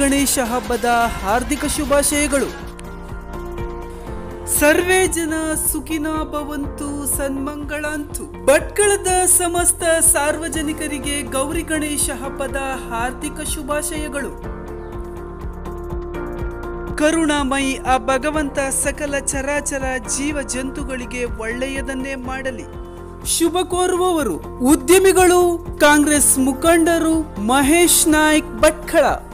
ಗಣೇಶ ಹಬ್ಬದ ಹಾರ್ದಿಕ ಶುಭಾಶಯಗಳು ಸರ್ವೇ ಜನ ಸುಖಿನ ಭವಂತು ಸನ್ಮಂಗಳಂತು ಭಟ್ಕಳದ ಸಮಸ್ತ ಸಾರ್ವಜನಿಕರಿಗೆ ಗೌರಿ ಗಣೇಶ ಹಬ್ಬದ ಹಾರ್ದಿಕ ಶುಭಾಶಯಗಳು ಕರುಣಾಮಯಿ ಆ ಭಗವಂತ ಸಕಲ ಚರಾಚರ ಜೀವ ಜಂತುಗಳಿಗೆ ಒಳ್ಳೆಯದನ್ನೇ ಮಾಡಲಿ ಶುಭ ಕೋರುವವರು ಉದ್ಯಮಿಗಳು ಕಾಂಗ್ರೆಸ್ ಮುಖಂಡರು ಮಹೇಶ್ ನಾಯ್ಕ್ ಭಟ್ಕಳ